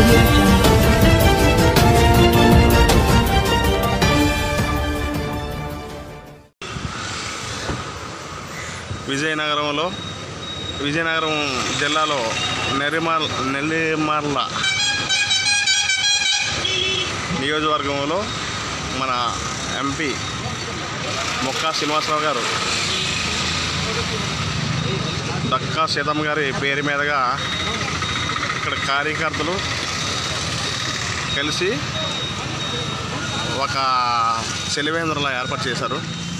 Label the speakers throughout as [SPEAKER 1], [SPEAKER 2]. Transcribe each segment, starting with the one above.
[SPEAKER 1] audio jungle.
[SPEAKER 2] విజయనగరంలో విజయనగరం జిల్లాలో నెరిమాల్ నెల్లిమర్ల నియోజకవర్గంలో మన ఎంపీ మొక్కా శ్రీనివాసరావు గారు దక్కా సీతమ్మ గారి పేరు మీదుగా ఇక్కడ కార్యకర్తలు కలిసి ఒక సెలివేంద్రలా ఏర్పాటు చేశారు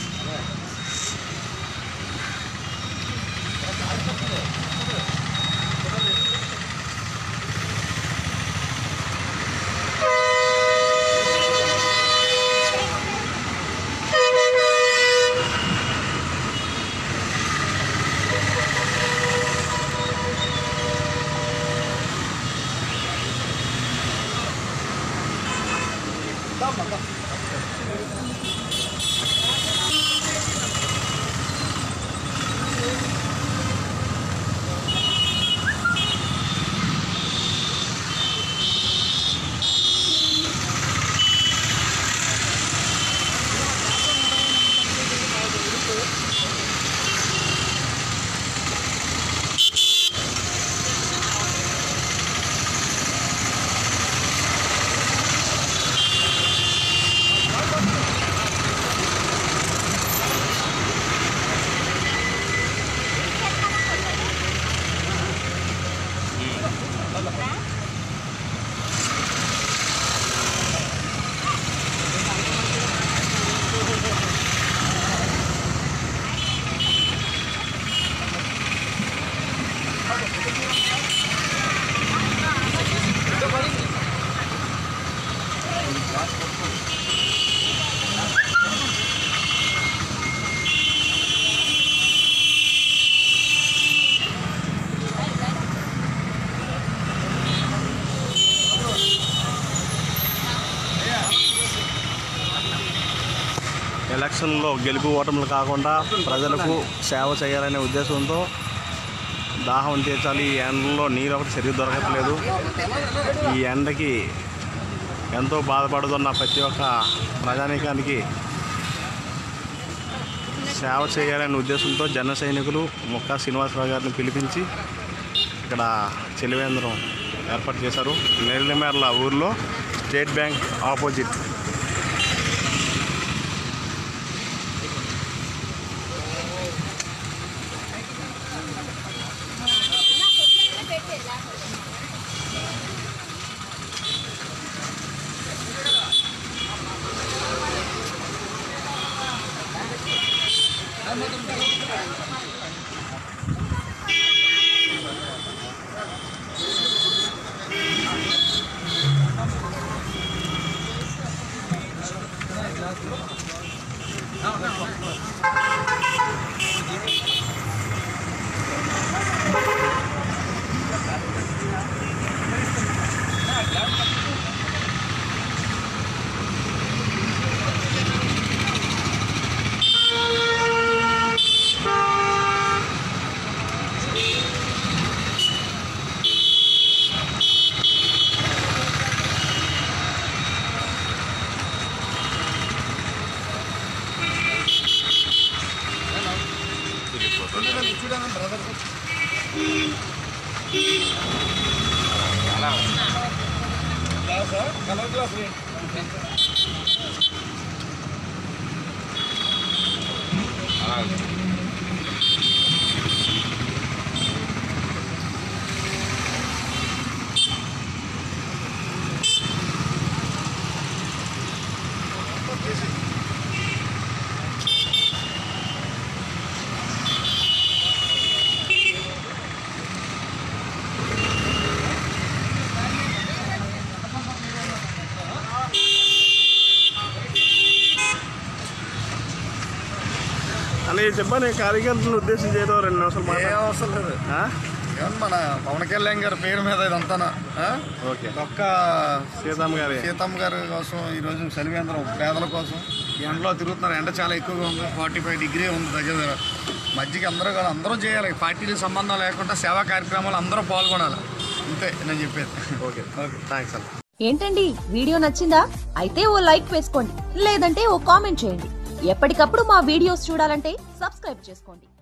[SPEAKER 2] ఎలక్షన్లో గెలుపు ఓటములు కాకుండా ప్రజలకు సేవ చేయాలనే ఉద్దేశంతో దాహం తీర్చాలి ఈ ఎండలో నీరు ఒకటి సరిగ్గా దొరకట్లేదు ఈ ఎండకి ఎంతో బాధపడుతున్న ప్రతి ఒక్క ప్రజానీకానికి సేవ చేయాలనే ఉద్దేశంతో జన సైనికులు ముక్కా శ్రీనివాసరావు గారిని పిలిపించి ఇక్కడ చెలివేంద్రం ఏర్పాటు చేశారు నెల్లిమేర్ల ఊర్లో స్టేట్ బ్యాంక్ ఆపోజిట్ అని చెప్పని కార్యకర్తలను ఉద్దేశించి ఏదో రెండు నిమిషాలు
[SPEAKER 3] ఏ
[SPEAKER 2] మాట్లాడు
[SPEAKER 3] అవసరం లేదు
[SPEAKER 2] ఆ?
[SPEAKER 3] ఏమన్నా మన పవన్ కళ్యాణ్ గారి పేరు మీద ఇదంతా
[SPEAKER 2] ఓకే
[SPEAKER 3] ఒక్క
[SPEAKER 2] సీతమ్మ గారి
[SPEAKER 3] సీతమ్మ గారి కోసం ఈరోజు చలివేంద్రం పేదల కోసం ఈ ఎండలో తిరుగుతున్నారు ఎండ చాలా ఎక్కువగా ఉంది ఫార్టీ ఫైవ్ డిగ్రీ ఉంది దగ్గర దగ్గర మధ్యకి అందరూ కూడా అందరూ చేయాలి పార్టీలకు సంబంధం లేకుండా సేవా కార్యక్రమాలు అందరూ పాల్గొనాలి అంతే నేను చెప్పేది
[SPEAKER 2] ఓకే
[SPEAKER 3] ఓకే
[SPEAKER 2] థ్యాంక్స్ అన్న
[SPEAKER 1] ఏంటండి వీడియో నచ్చిందా అయితే ఓ లైక్ వేసుకోండి లేదంటే ఓ కామెంట్ చేయండి ఎప్పటికప్పుడు మా వీడియోస్ చూడాలంటే సబ్స్క్రైబ్ చేసుకోండి